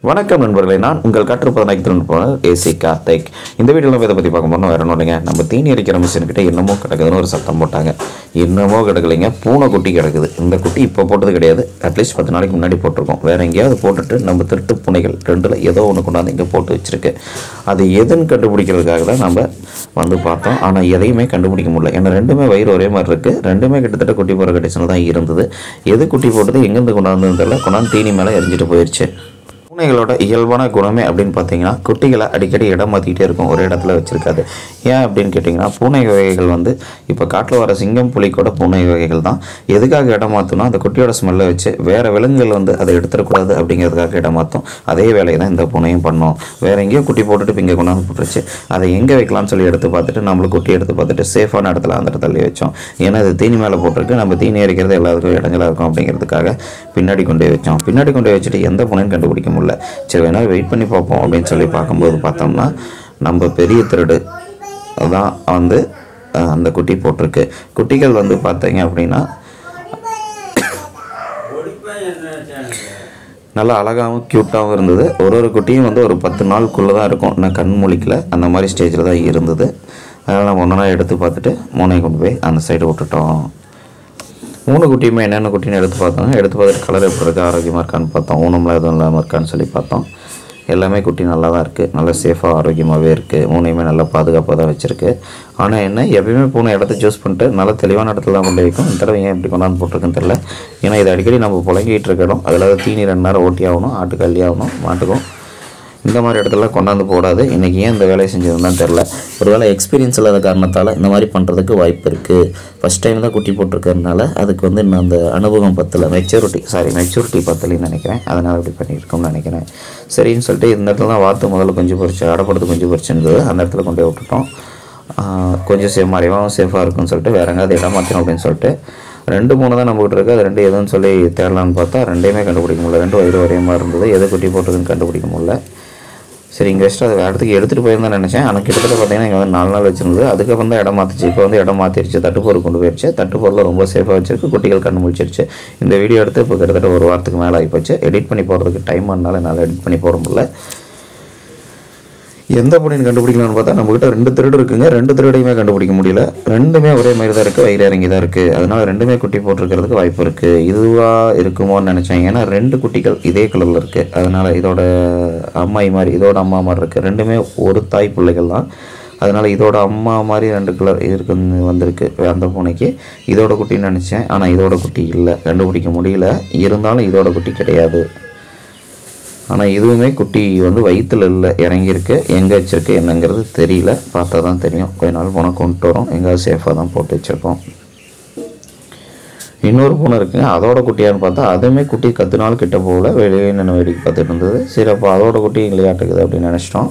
வணக்கம் நண்பர்களே நான் உங்கள் கற்றுப்பதனை தொழில்நுட்பம் ஏசி கார்த்திக் இந்த வீடியோவில் நம்ம இதை பற்றி பார்க்க போனால் வேற ஒன்றும் இல்லைங்க நம்ம தீனி அரிக்கிற மிஷின்கிட்ட என்னமோ கிடக்குதுன்னு ஒரு சத்தம் போட்டாங்க என்னமோ கிடக்கலைங்க பூனை குட்டி கிடக்குது இந்த குட்டி இப்போ போட்டது கிடையாது அட்லீஸ்ட் பத்து நாளைக்கு முன்னாடி போட்டிருக்கோம் வேற எங்கேயாவது போட்டுட்டு நம்ம திருட்டு பூனைகள் ரெண்டில் ஏதோ ஒன்று கொண்டாந்து இங்கே போட்டு வச்சிருக்கு அது எதுன்னு கண்டுபிடிக்கிறதுக்காக தான் நம்ம வந்து பார்த்தோம் ஆனால் எதையுமே கண்டுபிடிக்க முடியல ஏன்னா ரெண்டுமே வயிறு ஒரே மாதிரி இருக்குது ரெண்டுமே கிட்டத்தட்ட குட்டி போகிற கண்டிஷனில் தான் இருந்தது எது குட்டி போட்டது எங்கேருந்து கொண்டாந்து தெரியல கொண்டாந்து தீனி மேலே எரிஞ்சிட்டு போயிடுச்சு பூனைகளோட இயல்பான குணமே அப்படின்னு பார்த்தீங்கன்னா குட்டிகளை அடிக்கடி இடம் மாற்றிக்கிட்டே இருக்கும் ஒரு இடத்துல வச்சுருக்காது ஏன் அப்படின்னு கேட்டிங்கன்னா பூனை வகைகள் வந்து இப்போ காட்டில் வர சிங்கம் புலிக்கூட பூனை வகைகள் தான் எதுக்காக இடம் மாற்றணும் அந்த குட்டியோட ஸ்மெல்லை வச்சு வேறு விலங்குகள் வந்து அதை எடுத்துடக்கூடாது அப்படிங்கிறதுக்காக இடம் மாற்றும் அதே வேலையை தான் இந்த பூனையும் பண்ணோம் வேறு எங்கேயோ குட்டி போட்டுட்டு இப்போ இங்கே கொண்டாந்து போட்டுருச்சு அதை எங்கே வைக்கலாம்னு சொல்லி எடுத்து பார்த்துட்டு நம்மளுக்கு குட்டி எடுத்து பார்த்துட்டு சேஃபான இடத்துல அந்த இடத்துல வச்சோம் ஏன்னா இது தீனி மேலே போட்டிருக்கு நம்ம தீனி அடிக்கிறது எல்லாருக்கும் இடைஞ்சலாக இருக்கும் அப்படிங்கிறதுக்காக பின்னாடி கொண்டு போய் வச்சோம் பின்னாடி கொண்டு போய் வச்சுட்டு எந்த பூனையும் கண்டுபிடிக்க முடியல சரி வேணா வெயிட் பண்ணி பார்ப்போம் அப்படின்னு சொல்லி பார்க்கும்போது பார்த்தோம்னா நம்ம பெரிய திருடு தான் வந்து அஹ், அந்த குட்டி போட்டிருக்கு குட்டிகள் வந்து பார்த்தீங்க அப்படின்னா நல்லா அழகாகவும் க்யூட்டாகவும் இருந்தது ஒரு ஒரு குட்டியும் வந்து ஒரு பத்து நாளுக்குள்ளே தான் இருக்கும் நான் கண் முழிக்கல அந்த மாதிரி ஸ்டேஜில் தான் இருந்தது அதனால் நம்ம ஒன்றா எடுத்து பார்த்துட்டு மூணையை கொண்டு போய் அந்த சைடு விட்டுட்டோம் மூணு குட்டியுமே என்னென்ன குட்டின்னு எடுத்து பார்த்தோம் எடுத்து பார்த்துட்டு கலர் எப்படி இருக்குது ஆரோக்கியமாக இருக்கான்னு பார்த்தோம் ஊனம்லாம் எதுவும் இல்லாமல் இருக்கான்னு சொல்லி பார்த்தோம் எல்லாமே குட்டி நல்லா தான் இருக்குது நல்லா சேஃபாக ஆரோக்கியமாகவே இருக்குது மூணையுமே நல்லா பாதுகாப்பாக தான் வச்சுருக்கு ஆனால் என்ன எப்பயுமே பூனை இடத்த சூஸ் பண்ணிட்டு நல்லா தெளிவான இடத்துல தான் கொண்டு வைக்கும் இந்த தடவை ஏன் இப்படி கொண்டாந்து போட்டிருக்குன்னு தெரில ஏன்னா இது அடிக்கடி நம்ம புழங்கிட்டு இருக்க இடம் அதில் தீனி ரெண்டு நேரம் ஓட்டி ஆகணும் ஆட்டுக்கு அள்ளி ஆகணும் மாட்டுக்கும் இந்த மாதிரி இடத்துல கொண்டாந்து போடாது இன்றைக்கி ஏன் இந்த வேலையை செஞ்சதுன்னு தெரில ஒருவேளை எக்ஸ்பீரியன்ஸ் இல்லாத காரணத்தால் இந்த மாதிரி பண்ணுறதுக்கு வாய்ப்பு இருக்குது ஃபஸ்ட் டைம் தான் குட்டி போட்டிருக்கறதுனால அதுக்கு வந்து இன்னும் அந்த அனுபவம் பத்தலை மெச்சூரிட்டி சாரி மெச்சூரிட்டி பத்தலைன்னு நினைக்கிறேன் அதனால் இப்படி பண்ணியிருக்கோம்னு நினைக்கிறேன் சரின்னு சொல்லிட்டு இந்த இடத்துல தான் வாத்து முதல்ல கொஞ்சம் பொறிச்சு அடப்படுத்து கொஞ்சம் பொறிச்சுருந்தது அந்த இடத்துல கொண்டு போய் விட்டுட்டோம் ஆஹ் கொஞ்சம் சேஃப் மறைவாகவும் சேஃபாக இருக்கும்னு சொல்லிட்டு வேற எங்கேயாவது இடம் மாற்றணும் அப்படின்னு சொல்லிட்டு ரெண்டு மூணு தான் நம்மகிட்ட இருக்குது அது ரெண்டு எதுன்னு சொல்லி தேடலான்னு பார்த்தா ரெண்டையுமே கண்டுபிடிக்க முடியல ரெண்டு வயிறு ஒரே மாதிரி இருந்தது எது குட்டி போட்டதுன்னு கண்டுபிடிக்க முடியல சரி இங்கே வச்சுட்டு அதை இடத்துக்கு எடுத்துகிட்டு போயிருந்தேன் நினச்சேன் ஆனால் கிட்டத்தட்ட பார்த்தீங்கன்னா இங்கே வந்து நாலு நாள் வச்சிருந்தது அதுக்கப்புறம் தான் இடம் மாற்றிச்சு இப்போ வந்து இடம் மாற்றிருச்சு தட்டுப்போர் கொண்டு போயிடுச்சு தட்டுப்போரில் ரொம்ப சேஃபாக வச்சிருக்கு குட்டிகள் கண்ணு முடிச்சிருச்சு இந்த வீடியோ எடுத்து இப்போ கிட்டத்தட்ட ஒரு வாரத்துக்கு மேலே ஆகிப்போச்சு எடிட் பண்ணி போடுறதுக்கு டைம் ஆனாலும் என்னால் எடிட் பண்ணி போட முடியல எந்த பொண்ணையும் கண்டுபிடிக்கலாம்னு பார்த்தா நம்மகிட்ட ரெண்டு திருடு இருக்குங்க ரெண்டு திருடையுமே கண்டுபிடிக்க முடியல ரெண்டுமே ஒரே மாதிரி தான் இருக்குது வயிறு இறங்கி தான் இருக்குது அதனால ரெண்டுமே குட்டி போட்டிருக்கிறதுக்கு வாய்ப்பு இருக்குது இதுவாக இருக்குமோன்னு நினச்சேன் ஏன்னா ரெண்டு குட்டிகள் இதே கலரில் இருக்குது அதனால் இதோட அம்மாய் மாதிரி இதோட அம்மா மாதிரி இருக்குது ரெண்டுமே ஒரு தாய் பிள்ளைகள் தான் அதனால் இதோட அம்மா மாதிரி ரெண்டு கலர் இருக்கு வந்திருக்கு அந்த பூனைக்கு இதோட குட்டின்னு நினச்சேன் ஆனால் இதோட குட்டி இல்லை கண்டுபிடிக்க முடியல இருந்தாலும் இதோட குட்டி கிடையாது ஆனால் இதுவுமே குட்டி வந்து வயிற்றுல இல்லை இறங்கியிருக்கு எங்கே வச்சிருக்கு என்னங்கிறது தெரியல பார்த்தா தான் தெரியும் கொஞ்ச நாள் போனால் கொண்டு வரோம் எங்கேயாவது சேஃபாக தான் போட்டு வச்சுருக்கோம் இன்னொரு பூனை இருக்குங்க அதோட குட்டியான்னு பார்த்தா அதுவுமே குட்டி கத்து நாள் கிட்ட போகல வெளியே நின்று வேடிக்கை பார்த்துட்டு இருந்தது சரி அப்போ அதோட குட்டி விளையாட்டுக்குது அப்படின்னு நினச்சிட்டோம்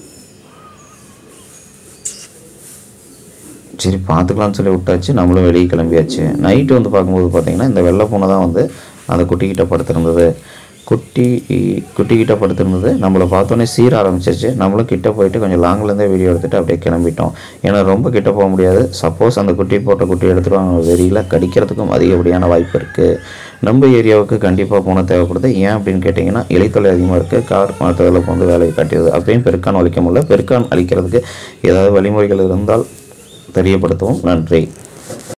சரி பார்த்துக்கலாம்னு சொல்லி விட்டாச்சு நம்மளும் வெளியே கிளம்பியாச்சு நைட்டு வந்து பார்க்கும்போது பார்த்தீங்கன்னா இந்த வெள்ளை பூனை தான் வந்து அந்த குட்டிக்கிட்ட படுத்திருந்தது குட்டி குட்டிக்கிட்ட படுத்திருந்தது நம்மளை பார்த்தோன்னே சீர ஆரம்பிச்சிருச்சு நம்மளும் கிட்ட போயிட்டு கொஞ்சம் லாங்லேருந்தே வீடியோ எடுத்துகிட்டு அப்படியே கிளம்பிட்டோம் ஏன்னா ரொம்ப கிட்ட போக முடியாது சப்போஸ் அந்த குட்டி போட்ட குட்டி எடுத்துருவாங்க வெறியில் கடிக்கிறதுக்கும் அதிகப்படியான வாய்ப்பு இருக்குது நம்ம ஏரியாவுக்கு கண்டிப்பாக பூனை தேவைப்படுது ஏன் அப்படின்னு கேட்டிங்கன்னா இலைத்தொலை அதிகமாக இருக்குது கார் மரத்தில் வந்து வேலையை காட்டியது அப்பயும் பெருக்கான் அழிக்க முடியல பெருக்கான் அழிக்கிறதுக்கு ஏதாவது வழிமுறைகள் இருந்தால் தெரியப்படுத்தவும் நன்றி